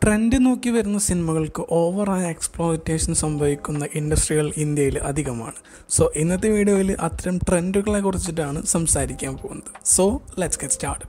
trend നോക്കി വരുന്ന സിനിമകൾക്ക് ഓവറായ എക്സ്പ്ലോയിറ്റേഷൻ സംഭവിക്കുന്ന ഇൻഡസ്ട്രികൾ ഇന്ത്യയിൽ അധികമാണ് സോ ഇന്നത്തെ വീഡിയോയിൽ അത്തരം ട്രെൻഡുകളെ കുറിച്ചിട്ടാണ് സംസാരിക്കാൻ പോകുന്നത് സോ ലെറ്റ്സ് ഗെറ്റ് സ്റ്റാർട്ടഡ്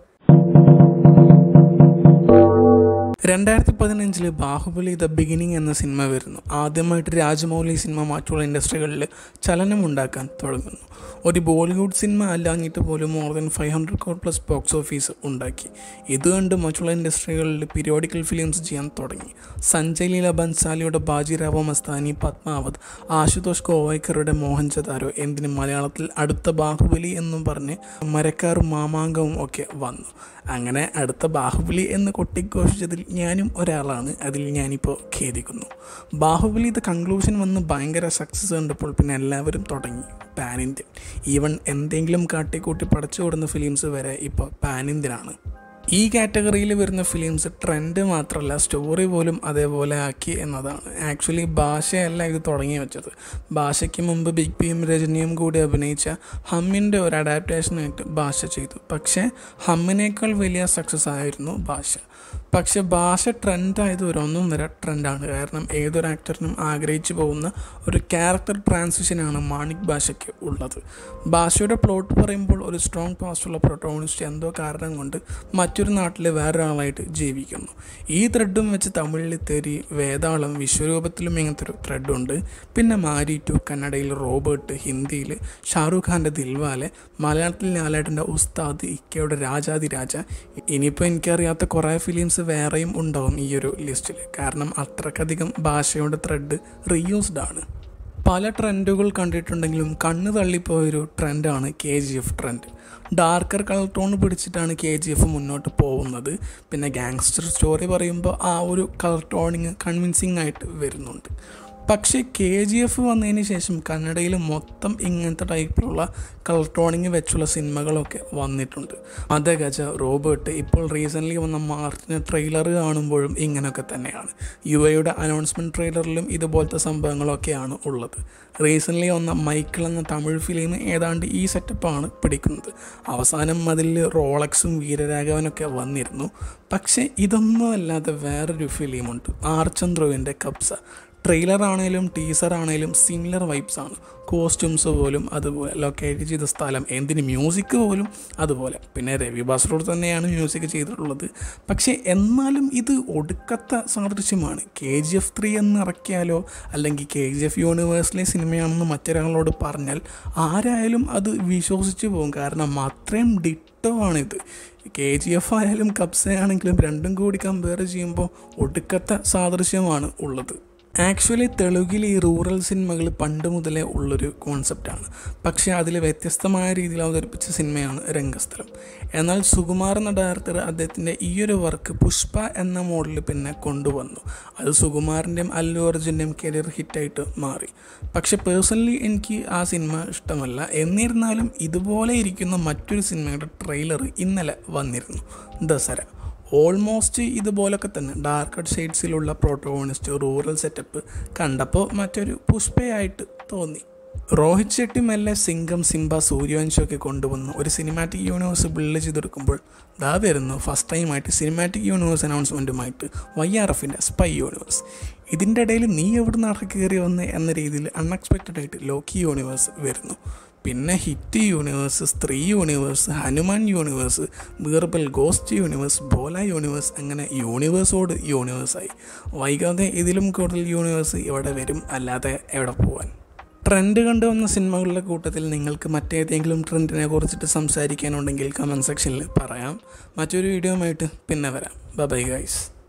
രണ്ടായിരത്തി പതിനഞ്ചില് ബാഹുബലി ദ ബിഗിനിങ് എന്ന സിനിമ വരുന്നു ആദ്യമായിട്ട് രാജമൗലി സിനിമ മറ്റുള്ള ഇൻഡസ്ട്രികളിൽ ചലനമുണ്ടാക്കാൻ തുടങ്ങുന്നു ഒരു ബോളിവുഡ് സിനിമ അല്ലാഞ്ഞിട്ട് പോലും more than five hundred crore plus box office ഉണ്ടാക്കി ഇത് കണ്ട് മറ്റുള്ള ഇൻഡസ്ട്രികളിൽ പീരിയോഡിക്കൽ ഫിലിംസ് ചെയ്യാൻ തുടങ്ങി സഞ്ജയ് ലീല ബൻസാലിയുടെ ബാജിറാവോ മസ്താനി പത്മാവത് ആശുതോഷ് ഗോവൈക്കറുടെ മോഹൻജദാരോ എന്തിന് മലയാളത്തിൽ അടുത്ത ബാഹുബലി എന്നും പറഞ്ഞ് മരക്കാറും മാമാങ്കവും ഒക്കെ വന്നു അങ്ങനെ അടുത്ത ബാഹുബലി എന്ന് കൊട്ടിഘോഷിച്ചതിൽ ഞാനും ഒരാളാണ് അതിൽ ഞാനിപ്പോൾ ഖേദിക്കുന്നു ബാഹുബലി ഇത് കൺക്ലൂഷൻ വന്ന് ഭയങ്കര സക്സസ് കണ്ടപ്പോൾ പിന്നെ എല്ലാവരും തുടങ്ങി പാൻ ഇന്ത്യൻ ഈവൻ എന്തെങ്കിലും കാട്ടിക്കൂട്ടി പടച്ചു കൊടുക്കുന്ന ഫിലിംസ് വരെ ഇപ്പോൾ പാൻ ഇന്ത്യനാണ് ഈ കാറ്റഗറിയിൽ വരുന്ന ഫിലിംസ് ട്രെൻഡ് മാത്രമല്ല സ്റ്റോറി പോലും അതേപോലെ ആക്കി എന്നതാണ് ആക്ച്വലി ഭാഷയല്ല ഇത് തുടങ്ങി വെച്ചത് ഭാഷയ്ക്ക് മുമ്പ് ബിഗ് ബിയും രജനിയും കൂടി അഭിനയിച്ച ഹമ്മിൻ്റെ ഒരു അഡാപ്റ്റേഷനായിട്ട് ഭാഷ ചെയ്തു പക്ഷേ ഹമ്മിനേക്കാൾ വലിയ സക്സസ് ആയിരുന്നു ഭാഷ പക്ഷെ ഭാഷ ട്രെൻഡായത് ഒരു ഒന്നൊന്നര ട്രെൻഡാണ് കാരണം ഏതൊരു ആക്ടറിനും ആഗ്രഹിച്ചു പോകുന്ന ഒരു ക്യാരക്ടർ ട്രാൻസിഷനാണ് മാണിക് ഭാഷയ്ക്ക് ഉള്ളത് ഭാഷയുടെ പ്ലോട്ട് പറയുമ്പോൾ ഒരു സ്ട്രോങ് പാസ്റ്റുള്ള പ്രൊട്ടോണിസ്റ്റ് എന്തോ കാരണം കൊണ്ട് മറ്റൊരു നാട്ടിൽ വേറൊരാളായിട്ട് ജീവിക്കുന്നു ഈ ത്രെഡും വെച്ച് തമിഴിൽ തെരി വേതാളം വിശ്വരൂപത്തിലും ഇങ്ങനത്തെ ഒരു ത്രെഡുണ്ട് പിന്നെ മാരി ടു കന്നഡയിൽ റോബർട്ട് ഹിന്ദിയിൽ ഷാറൂഖ് ഖാൻ്റെ ദിൽവാലെ മലയാളത്തിൽ ലാലേട്ടൻ്റെ ഉസ്താദ് ഇക്കയുടെ രാജാതിരാജ ഇനിയിപ്പോൾ എനിക്കറിയാത്ത കുറേ ഫിലിംസ് വേറെയും ഉണ്ടാവും ഈ ഒരു ലിസ്റ്റിൽ കാരണം അത്രക്കധികം ഭാഷയുടെ ത്രെഡ് റീയൂസ്ഡ് ആണ് പല ട്രെൻഡുകൾ കണ്ടിട്ടുണ്ടെങ്കിലും കണ്ണ് തള്ളിപ്പോയൊരു ട്രെൻഡാണ് K G F trend darker colour tone പിടിച്ചിട്ടാണ് കെ ജി എഫ് മുന്നോട്ട് പോകുന്നത് പിന്നെ ഗാങ്സ്റ്റർ സ്റ്റോറി പറയുമ്പോൾ ആ ഒരു കളർ ടോണിങ് കൺവിൻസിങ് ആയിട്ട് വരുന്നുണ്ട് പക്ഷേ കെ ജി എഫ് വന്നതിന് ശേഷം കന്നഡയിൽ മൊത്തം ഇങ്ങനത്തെ ടൈപ്പിലുള്ള കളർ ടോണിങ് വെച്ചുള്ള സിനിമകളൊക്കെ വന്നിട്ടുണ്ട് മദഗജ റോബർട്ട് ഇപ്പോൾ റീസെൻ്റ്ലി വന്ന മാർച്ചിന് ട്രെയിലർ കാണുമ്പോഴും ഇങ്ങനെയൊക്കെ തന്നെയാണ് യു എയുടെ അനൗൺസ്മെൻറ്റ് ട്രെയിലറിലും ഇതുപോലത്തെ സംഭവങ്ങളൊക്കെയാണ് ഉള്ളത് റീസെൻ്റ്ലി വന്ന മൈക്കിൾ എന്ന തമിഴ് ഫിലിം ഏതാണ്ട് ഈ സെറ്റപ്പാണ് പിടിക്കുന്നത് അവസാനം അതിൽ റോളക്സും വീരരാഘവനൊക്കെ വന്നിരുന്നു പക്ഷേ ഇതൊന്നും അല്ലാതെ വേറൊരു ഫിലിമുണ്ട് ആർചന്ദ്രുവിൻ്റെ കബ്സ ട്രെയിലർ ആണെങ്കിലും ടീസർ ആണെങ്കിലും സിമിലർ വൈബ്സ് ആണ് കോസ്റ്റ്യൂംസ് പോലും അതുപോലെ ലൊക്കേറ്റ് ചെയ്ത സ്ഥലം എന്തിന് മ്യൂസിക് പോലും അതുപോലെ പിന്നെ രവി ബാസറോട് തന്നെയാണ് മ്യൂസിക് ചെയ്തിട്ടുള്ളത് പക്ഷേ എന്നാലും ഇത് ഒടുക്കത്ത സാദൃശ്യമാണ് കെ ജി എഫ് ത്രീ എന്ന് ഇറക്കിയാലോ അല്ലെങ്കിൽ കെ ജി എഫ് യൂണിവേഴ്സിലെ സിനിമയാണെന്ന് മറ്റൊരാളോട് പറഞ്ഞാൽ ആരായാലും അത് വിശ്വസിച്ച് പോകും കാരണം അത്രയും ഡിട്ടോ ആണിത് കെ ജി എഫ് ആയാലും കബ്സയാണെങ്കിലും രണ്ടും കൂടി കമ്പയർ ചെയ്യുമ്പോൾ ഒടുക്കത്ത സാദൃശ്യമാണ് ഉള്ളത് ആക്ച്വലി തെലുങ്കിൽ ഈ റൂറൽ സിനിമകൾ പണ്ട് മുതലേ ഉള്ളൊരു കോൺസെപ്റ്റാണ് പക്ഷേ അതിൽ വ്യത്യസ്തമായ രീതിയിൽ അവതരിപ്പിച്ച സിനിമയാണ് രംഗസ്ഥലം എന്നാൽ സുകുമാർ എന്ന ഡയറക്ടർ അദ്ദേഹത്തിൻ്റെ ഈ ഒരു വർക്ക് പുഷ്പ എന്ന മോഡലിൽ പിന്നെ കൊണ്ടുവന്നു അത് സുകുമാറിൻ്റെയും അല്ലു അർജുൻ്റെയും കരിയർ ഹിറ്റായിട്ട് മാറി പക്ഷെ പേഴ്സണലി എനിക്ക് ആ സിനിമ ഇഷ്ടമല്ല എന്നിരുന്നാലും ഇതുപോലെ ഇരിക്കുന്ന മറ്റൊരു സിനിമയുടെ ട്രെയിലർ ഇന്നലെ വന്നിരുന്നു ദസര ഓൾമോസ്റ്റ് ഇതുപോലൊക്കെ തന്നെ ഡാർക്ക് ഷെയ്ഡ്സിലുള്ള പ്രോട്ടോണിസ്റ്റ് റൂറൽ സെറ്റപ്പ് കണ്ടപ്പോൾ മറ്റൊരു പുഷ്പയായിട്ട് തോന്നി രോഹിത് ഷെട്ടി മെല്ലെ സിംഗം സിംബ സൂര്യവംശമൊക്കെ കൊണ്ടുവന്നു ഒരു സിനിമാറ്റിക് യൂണിവേഴ്സ് ബിൽഡ് ചെയ്തെടുക്കുമ്പോൾ ദാ വരുന്നു ഫസ്റ്റ് ടൈമായിട്ട് സിനിമാറ്റിക് യൂണിവേഴ്സ് അനൗൺസ്മെൻറ്റുമായിട്ട് വൈ ആർ എഫിൻ്റെ സ്പൈ യൂണിവേഴ്സ് ഇതിൻ്റെ ഇടയിൽ നീ എവിടെ നിന്നാണ് കയറി വന്ന് എന്ന രീതിയിൽ അൺഎക്സ്പെക്റ്റഡ് ആയിട്ട് ലോക്കി യൂണിവേഴ്സ് വരുന്നു പിന്നെ hit universe Stree universe Hanuman universe Birbal ghost universe Bholaa universe അങ്ങനെ യൂണിവേഴ്സോട് യൂണിവേഴ്സായി വൈകാതെ ഇതിലും കൂടുതൽ യൂണിവേഴ്സ് ഇവിടെ വരും അല്ലാതെ എവിടെ പോകാൻ ട്രെൻഡ് കണ്ടുവന്ന സിനിമകളുടെ കൂട്ടത്തിൽ നിങ്ങൾക്ക് മറ്റേതെങ്കിലും ട്രെൻഡിനെ കുറിച്ചിട്ട് സംസാരിക്കാനുണ്ടെങ്കിൽ കമൻറ്റ് സെക്ഷനിൽ പറയാം മറ്റൊരു വീഡിയോയുമായിട്ട് പിന്നെ വരാം ബൈ ഗൈസ്